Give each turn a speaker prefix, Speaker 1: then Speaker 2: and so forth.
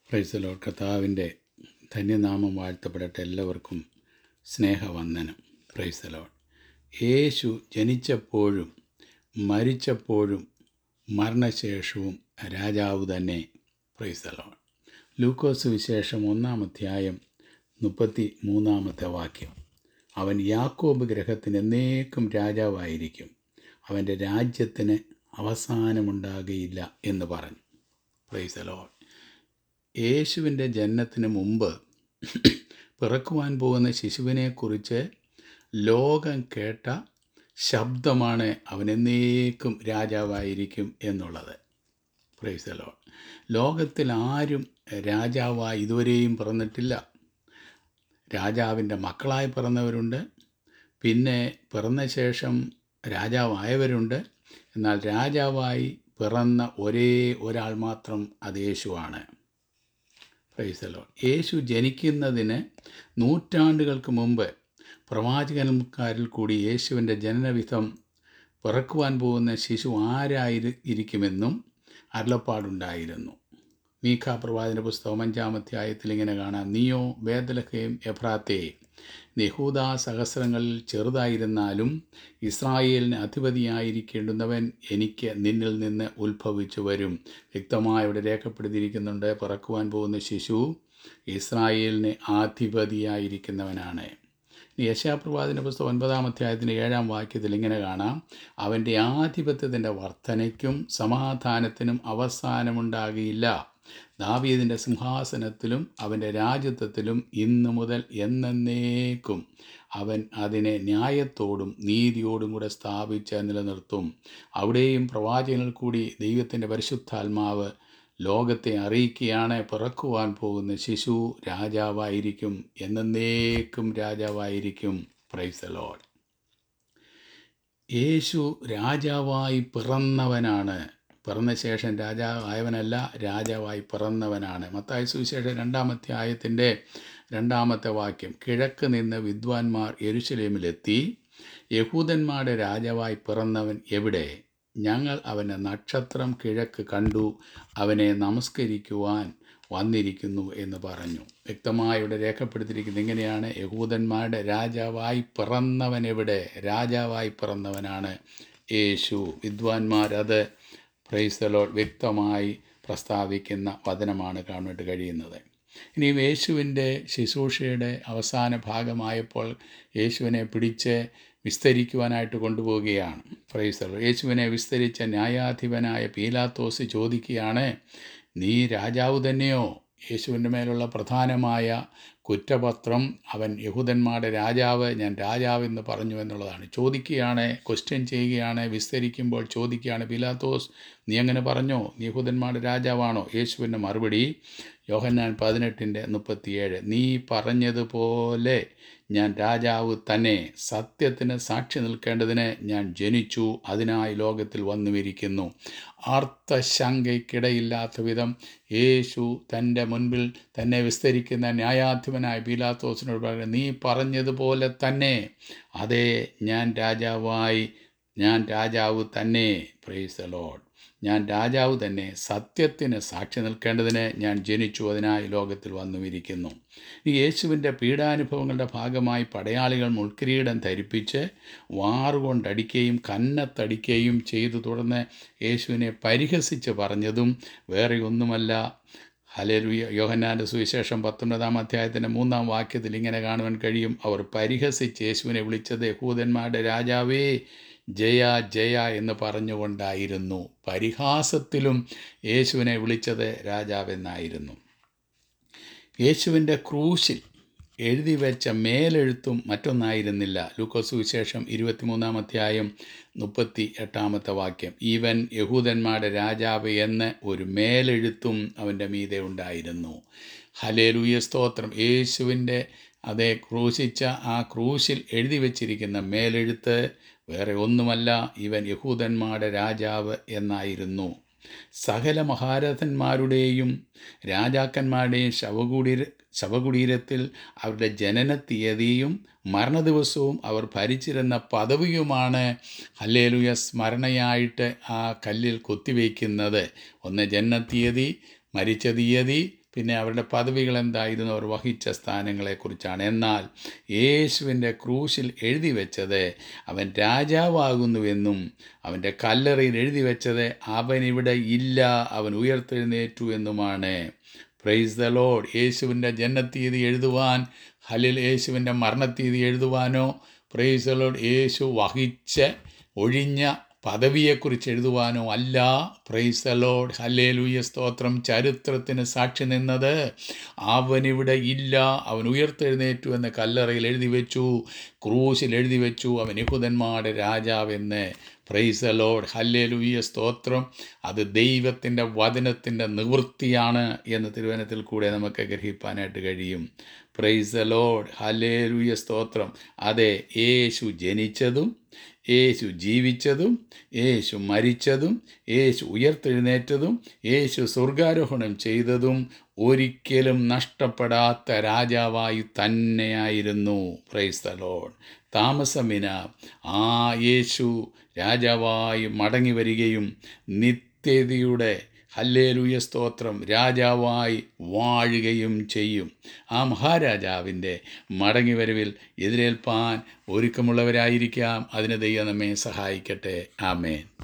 Speaker 1: പ്രൈസലോ കർത്താവിൻ്റെ ധന്യനാമം വാഴ്ത്തപ്പെടട്ടെ എല്ലാവർക്കും സ്നേഹവന്ദനം പ്രൈസലോ യേശു ജനിച്ചപ്പോഴും മരിച്ചപ്പോഴും മരണശേഷവും രാജാവ് തന്നെ പ്രൈസലോ ലൂക്കോസ് വിശേഷം ഒന്നാം അധ്യായം മുപ്പത്തി മൂന്നാമത്തെ വാക്യം അവൻ യാക്കോബ് ഗ്രഹത്തിന് എന്നേക്കും രാജാവായിരിക്കും അവൻ്റെ രാജ്യത്തിന് അവസാനമുണ്ടാകുകയില്ല എന്ന് പറഞ്ഞു പ്രൈസലോ യേശുവിൻ്റെ ജനനത്തിന് മുമ്പ് പിറക്കുവാൻ പോകുന്ന ശിശുവിനെക്കുറിച്ച് ലോകം കേട്ട ശബ്ദമാണ് അവൻ എന്നേക്കും രാജാവായിരിക്കും എന്നുള്ളത് പ്രൈസലോ ലോകത്തിൽ ആരും രാജാവായി ഇതുവരെയും പിറന്നിട്ടില്ല രാജാവിൻ്റെ മക്കളായി പിറന്നവരുണ്ട് പിന്നെ പിറന്ന ശേഷം രാജാവായവരുണ്ട് എന്നാൽ രാജാവായി പിറന്ന ഒരേ ഒരാൾ മാത്രം അത് യേശുവാണ് പ്രൈസലോ യേശു ജനിക്കുന്നതിന് നൂറ്റാണ്ടുകൾക്ക് മുമ്പ് പ്രവാചകന്മാരിൽ കൂടി യേശുവിൻ്റെ ജനനവിധം പിറക്കുവാൻ പോകുന്ന ശിശു ആരായിരി ഇരിക്കുമെന്നും അരുളപ്പാടുണ്ടായിരുന്നു മീഖ പ്രവാചന പുസ്തകം അഞ്ചാമധ്യായത്തിൽ ഇങ്ങനെ കാണാം നീയോ വേദലഹയും എഫ്രാത്തേ യഹൂദ സഹസ്രങ്ങളിൽ ചെറുതായിരുന്നാലും ഇസ്രായേലിന് അധിപതിയായിരിക്കേണ്ടുന്നവൻ എനിക്ക് നിന്നിൽ നിന്ന് ഉത്ഭവിച്ചു വരും വ്യക്തമായി ഇവിടെ രേഖപ്പെടുത്തിയിരിക്കുന്നുണ്ട് പിറക്കുവാൻ പോകുന്ന ശിശു ഇസ്രായേലിന് ആധിപതിയായിരിക്കുന്നവനാണ് ഇനി യശാപ്രവാദിൻ്റെ പുസ്തകം ഒൻപതാം അധ്യായത്തിൻ്റെ ഏഴാം വാക്യത്തിൽ ഇങ്ങനെ കാണാം അവൻ്റെ ആധിപത്യത്തിൻ്റെ വർധനയ്ക്കും സമാധാനത്തിനും അവസാനമുണ്ടാകിയില്ല ദാവീദിൻ്റെ സിംഹാസനത്തിലും അവൻ്റെ രാജ്യത്വത്തിലും ഇന്നു മുതൽ എന്നേക്കും അവൻ അതിനെ ന്യായത്തോടും നീതിയോടും കൂടെ സ്ഥാപിച്ച് നിലനിർത്തും അവിടെയും പ്രവാചകനിൽ കൂടി ദൈവത്തിൻ്റെ പരിശുദ്ധാത്മാവ് ലോകത്തെ അറിയിക്കുകയാണ് പിറക്കുവാൻ പോകുന്ന ശിശു രാജാവായിരിക്കും എന്നേക്കും രാജാവായിരിക്കും പ്രൈസ് ലോഡ് യേശു രാജാവായി പിറന്നവനാണ് പിറന്ന ശേഷം രാജാവായവനല്ല രാജാവായി പിറന്നവനാണ് മത്തായ സുവിശേഷം രണ്ടാമത്തെ ആയത്തിൻ്റെ രണ്ടാമത്തെ വാക്യം കിഴക്ക് നിന്ന് വിദ്വാൻമാർ യെരുശലേമിലെത്തി യഹൂദന്മാരുടെ രാജാവായി പിറന്നവൻ എവിടെ ഞങ്ങൾ അവൻ്റെ നക്ഷത്രം കിഴക്ക് കണ്ടു അവനെ നമസ്കരിക്കുവാൻ വന്നിരിക്കുന്നു എന്ന് പറഞ്ഞു വ്യക്തമായി ഇവിടെ രേഖപ്പെടുത്തിയിരിക്കുന്നത് ഇങ്ങനെയാണ് യഹൂദന്മാരുടെ രാജാവായി പിറന്നവൻ എവിടെ രാജാവായി പിറന്നവനാണ് യേശു വിദ്വാൻമാരത് പ്രൈസലോ വ്യക്തമായി പ്രസ്താവിക്കുന്ന വചനമാണ് കാണുവാൻ കഴിയുന്നത് ഇനി യേശുവിൻ്റെ ശുശ്രൂഷയുടെ അവസാന ഭാഗമായപ്പോൾ യേശുവിനെ പിടിച്ച് വിസ്തരിക്കുവാനായിട്ട് കൊണ്ടുപോവുകയാണ് പ്രൈസർ യേശുവിനെ വിസ്തരിച്ച ന്യായാധിപനായ പീലാത്തോസ് ചോദിക്കുകയാണ് നീ രാജാവ് തന്നെയോ യേശുവിൻ്റെ മേലുള്ള പ്രധാനമായ കുറ്റപത്രം അവൻ യഹൂദന്മാരുടെ രാജാവ് ഞാൻ രാജാവ് എന്ന് പറഞ്ഞു എന്നുള്ളതാണ് ചോദിക്കുകയാണ് ക്വസ്റ്റ്യൻ ചെയ്യുകയാണ് വിസ്തരിക്കുമ്പോൾ ചോദിക്കുകയാണ് പിലാത്തോസ് നീ അങ്ങനെ പറഞ്ഞോ നീ യഹൂദന്മാരുടെ രാജാവാണോ യേശുവിൻ്റെ മറുപടി യോഹന്നാൻ പതിനെട്ടിൻ്റെ മുപ്പത്തിയേഴ് നീ പറഞ്ഞതുപോലെ ഞാൻ രാജാവ് തന്നെ സത്യത്തിന് സാക്ഷി നിൽക്കേണ്ടതിന് ഞാൻ ജനിച്ചു അതിനായി ലോകത്തിൽ വന്നുമിരിക്കുന്നു അർത്ഥശങ്കയ്ക്കിടയില്ലാത്ത വിധം യേശു തൻ്റെ മുൻപിൽ തന്നെ വിസ്തരിക്കുന്ന ന്യായാധിപനായ പീലാത്തോസിനോട് പറഞ്ഞു നീ പറഞ്ഞതുപോലെ തന്നെ അതേ ഞാൻ രാജാവായി ഞാൻ രാജാവ് തന്നെ പ്രൈസ് ലോഡ് ഞാൻ രാജാവ് തന്നെ സത്യത്തിന് സാക്ഷി നിൽക്കേണ്ടതിന് ഞാൻ ജനിച്ചു അതിനായി ലോകത്തിൽ വന്നുമിരിക്കുന്നു ഈ യേശുവിൻ്റെ പീഡാനുഭവങ്ങളുടെ ഭാഗമായി പടയാളികൾ മുൾക്കിരീടം ധരിപ്പിച്ച് വാറുകൊണ്ടടിക്കുകയും കന്നത്തടിക്കുകയും ചെയ്തു തുടർന്ന് യേശുവിനെ പരിഹസിച്ച് പറഞ്ഞതും വേറെ ഒന്നുമല്ല ഹലേലുയ യോഹന്നാൻ്റെ സുവിശേഷം പത്തൊൻപതാം അധ്യായത്തിൻ്റെ മൂന്നാം വാക്യത്തിൽ ഇങ്ങനെ കാണുവാൻ കഴിയും അവർ പരിഹസിച്ച് യേശുവിനെ വിളിച്ചത് യഹൂദന്മാരുടെ രാജാവേ ജയ ജയ എന്ന് പറഞ്ഞുകൊണ്ടായിരുന്നു പരിഹാസത്തിലും യേശുവിനെ വിളിച്ചത് രാജാവെന്നായിരുന്നു യേശുവിൻ്റെ ക്രൂശിൽ എഴുതി വെച്ച മേലെഴുത്തും മറ്റൊന്നായിരുന്നില്ല ലൂക്കോസ് വിശേഷം ഇരുപത്തിമൂന്നാം അധ്യായം മുപ്പത്തി എട്ടാമത്തെ വാക്യം ഈവൻ യഹൂദന്മാരുടെ രാജാവ് എന്ന് ഒരു മേലെഴുത്തും അവൻ്റെ മീതെ ഉണ്ടായിരുന്നു ഹലേലൂയ സ്തോത്രം യേശുവിൻ്റെ അതേ ക്രൂശിച്ച ആ ക്രൂശിൽ എഴുതി വച്ചിരിക്കുന്ന മേലെഴുത്ത് വേറെ ഒന്നുമല്ല ഇവൻ യഹൂദന്മാരുടെ രാജാവ് എന്നായിരുന്നു സകല മഹാരഥന്മാരുടെയും രാജാക്കന്മാരുടെയും ശവകുടീര ശവകുടീരത്തിൽ അവരുടെ ജനന തീയതിയും മരണദിവസവും അവർ ഭരിച്ചിരുന്ന പദവിയുമാണ് ഹല്ലേലുയ സ്മരണയായിട്ട് ആ കല്ലിൽ കൊത്തിവയ്ക്കുന്നത് ഒന്ന് ജനനത്തീയതി മരിച്ച തീയതി പിന്നെ അവരുടെ പദവികൾ എന്തായിരുന്നു അവർ വഹിച്ച സ്ഥാനങ്ങളെക്കുറിച്ചാണ് എന്നാൽ യേശുവിൻ്റെ ക്രൂശിൽ എഴുതി വെച്ചത് അവൻ രാജാവാകുന്നുവെന്നും അവൻ്റെ കല്ലറയിൽ എഴുതി വെച്ചത് അവൻ ഇവിടെ ഇല്ല അവൻ ഉയർത്തെഴുന്നേറ്റു എന്നുമാണ് പ്രൈസ് ദ ലോഡ് യേശുവിൻ്റെ ജനത്തീയതി എഴുതുവാൻ ഹലിൽ യേശുവിൻ്റെ മരണത്തീയതി എഴുതുവാനോ പ്രൈസ് ദ ലോഡ് യേശു വഹിച്ച് ഒഴിഞ്ഞ പദവിയെക്കുറിച്ച് എഴുതുവാനോ അല്ല പ്രൈസ് ദ ലോഡ് ഹല്ലേലൂയ സ്തോത്രം ചരിത്രത്തിന് സാക്ഷി നിന്നത് അവനിവിടെ ഇല്ല അവൻ ഉയർത്തെഴുന്നേറ്റു എന്ന് കല്ലറയിൽ എഴുതി വെച്ചു ക്രൂശിൽ എഴുതി വെച്ചു അവൻ യഹൂദന്മാരുടെ രാജാവെന്ന് പ്രൈസ് ദ ലോഡ് ഹല്ലേലൂയ സ്തോത്രം അത് ദൈവത്തിൻ്റെ വചനത്തിൻ്റെ നിവൃത്തിയാണ് എന്ന് തിരുവനത്തിൽ കൂടെ നമുക്ക് ഗ്രഹിപ്പാനായിട്ട് കഴിയും പ്രൈസ് ദ ലോഡ് ഹല്ലേലൂയ സ്തോത്രം അതെ യേശു ജനിച്ചതും യേശു ജീവിച്ചതും യേശു മരിച്ചതും യേശു ഉയർത്തെഴുന്നേറ്റതും യേശു സ്വർഗാരോഹണം ചെയ്തതും ഒരിക്കലും നഷ്ടപ്പെടാത്ത രാജാവായി തന്നെയായിരുന്നു പ്രൈസ് ദ ലോഡ് താമസമിന ആ യേശു രാജാവായി മടങ്ങി വരികയും നിത്യതയുടെ ഹല്ലേലൂയ സ്തോത്രം രാജാവായി വാഴുകയും ചെയ്യും ആ മഹാരാജാവിൻ്റെ മടങ്ങിവരവിൽ എതിരേൽപ്പാൻ ഒരുക്കമുള്ളവരായിരിക്കാം അതിന് ദൈവം നമ്മെ സഹായിക്കട്ടെ ആമേൻ